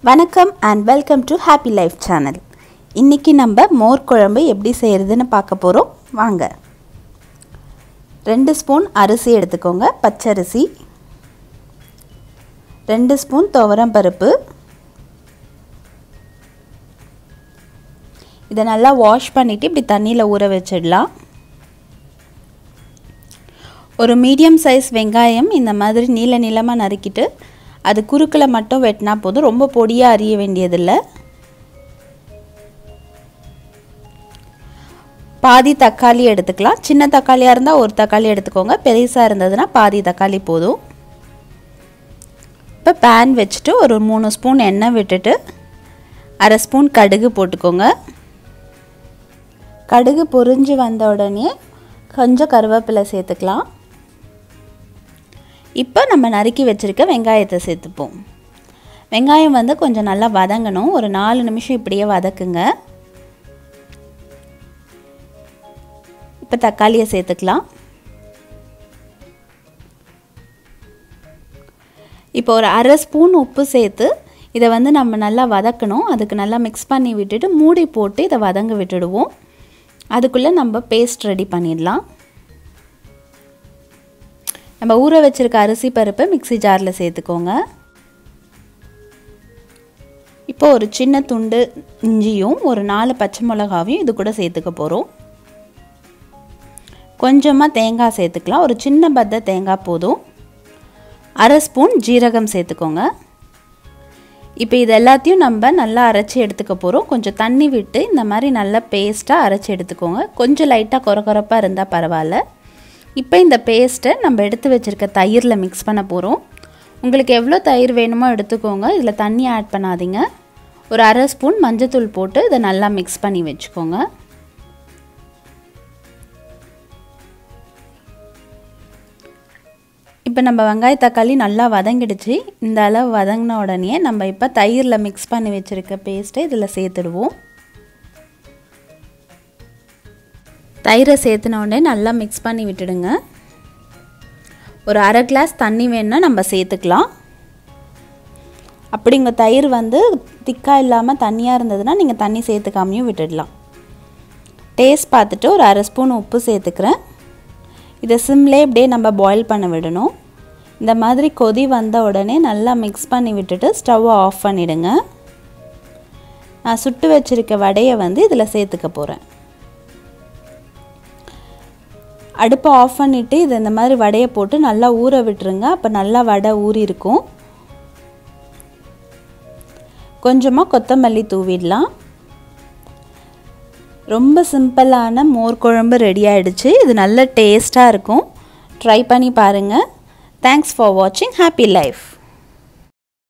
வணக்கம் and welcome to happy life channel இன்றைக்கி நம்ம மோர் குழம்பு எப்படி செய்கிறதுன்னு பார்க்க போகிறோம் வாங்க ரெண்டு ஸ்பூன் அரிசி எடுத்துக்கோங்க பச்சரிசி ரெண்டு ஸ்பூன் துவரம் பருப்பு இதை நல்லா வாஷ் பண்ணிவிட்டு இப்படி தண்ணியில் ஊற வச்சிடலாம் ஒரு மீடியம் சைஸ் வெங்காயம் இந்த மாதிரி நீல நீளமாக நறுக்கிட்டு அது குறுக்கில் மட்டும் வெட்டினா போதும் ரொம்ப பொடியாக அறிய வேண்டியதில்லை பாதி தக்காளி எடுத்துக்கலாம் சின்ன தக்காளியாக இருந்தால் ஒரு தக்காளி எடுத்துக்கோங்க பெருசாக இருந்ததுன்னா பாதி தக்காளி போதும் இப்போ பேன் வச்சுட்டு ஒரு மூணு ஸ்பூன் எண்ணெய் விட்டுட்டு அரை ஸ்பூன் கடுகு போட்டுக்கோங்க கடுகு பொரிஞ்சு வந்த உடனே கொஞ்சம் கருவேப்பிலை சேர்த்துக்கலாம் இப்போ நம்ம நறுக்கி வச்சுருக்க வெங்காயத்தை சேர்த்துப்போம் வெங்காயம் வந்து கொஞ்சம் நல்லா வதங்கணும் ஒரு நாலு நிமிஷம் இப்படியே வதக்குங்க இப்போ தக்காளியை சேர்த்துக்கலாம் இப்போ ஒரு அரை ஸ்பூன் உப்பு சேர்த்து இதை வந்து நம்ம நல்லா வதக்கணும் அதுக்கு நல்லா மிக்ஸ் பண்ணி விட்டுட்டு மூடி போட்டு இதை வதங்க விட்டுடுவோம் அதுக்குள்ளே நம்ம பேஸ்ட் ரெடி பண்ணிடலாம் நம்ம ஊற வச்சுருக்க அரிசி பருப்பை மிக்சி ஜாரில் சேர்த்துக்கோங்க இப்போ ஒரு சின்ன துண்டு இஞ்சியும் ஒரு நாலு பச்சை மிளகாவையும் இது கூட சேர்த்துக்க போகிறோம் கொஞ்சமாக தேங்காய் சேர்த்துக்கலாம் ஒரு சின்ன பத்த தேங்காய் போதும் அரை ஸ்பூன் ஜீரகம் சேர்த்துக்கோங்க இப்போ இது எல்லாத்தையும் நம்ம நல்லா அரைச்சி எடுத்துக்க போகிறோம் கொஞ்சம் தண்ணி விட்டு இந்த மாதிரி நல்லா பேஸ்ட்டாக அரைச்சி எடுத்துக்கோங்க கொஞ்சம் லைட்டாக குறை குறைப்பாக இருந்தால் பரவாயில்ல இப்போ இந்த பேஸ்ட்டை நம்ம எடுத்து வச்சுருக்க தயிரில் மிக்ஸ் பண்ண போகிறோம் உங்களுக்கு எவ்வளோ தயிர் வேணுமோ எடுத்துக்கோங்க இதில் தண்ணி ஆட் பண்ணாதீங்க ஒரு அரை ஸ்பூன் மஞ்சத்தூள் போட்டு இதை நல்லா மிக்ஸ் பண்ணி வச்சுக்கோங்க இப்போ நம்ம வெங்காய தக்காளி நல்லா வதங்கிடுச்சு இந்த அளவு வதங்கின உடனே நம்ம இப்போ தயிரில் மிக்ஸ் பண்ணி வச்சுருக்க பேஸ்ட்டை இதில் சேர்த்துடுவோம் தயிரை சேர்த்துன உடனே நல்லா மிக்ஸ் பண்ணி விட்டுடுங்க ஒரு அரை கிளாஸ் தண்ணி வேணுன்னா நம்ம சேர்த்துக்கலாம் அப்படி உங்கள் தயிர் வந்து திக்காக இல்லாமல் தண்ணியாக இருந்ததுன்னா நீங்கள் தண்ணி சேர்த்துக்காமையும் விட்டுடலாம் டேஸ்ட் பார்த்துட்டு ஒரு அரை ஸ்பூன் உப்பு சேர்த்துக்கிறேன் இதை சிம்லே இப்படியே நம்ம பாயில் பண்ண விடணும் இந்த மாதிரி கொதி வந்த உடனே நல்லா மிக்ஸ் பண்ணி விட்டுட்டு ஸ்டவ்வை ஆஃப் பண்ணிவிடுங்க நான் சுட்டு வச்சுருக்க வடையை வந்து இதில் சேர்த்துக்க போகிறேன் அடுப்பை ஆஃப் பண்ணிவிட்டு இது இந்த மாதிரி வடையை போட்டு நல்லா ஊற விட்டுருங்க அப்போ நல்லா வடை ஊறி இருக்கும் கொஞ்சமாக கொத்தமல்லி தூவிடலாம் ரொம்ப சிம்பிளான மோர் குழம்பு ரெடி ஆகிடுச்சு இது நல்ல டேஸ்ட்டாக இருக்கும் ட்ரை பண்ணி பாருங்கள் தேங்க்ஸ் ஃபார் வாட்சிங் ஹாப்பி லைஃப்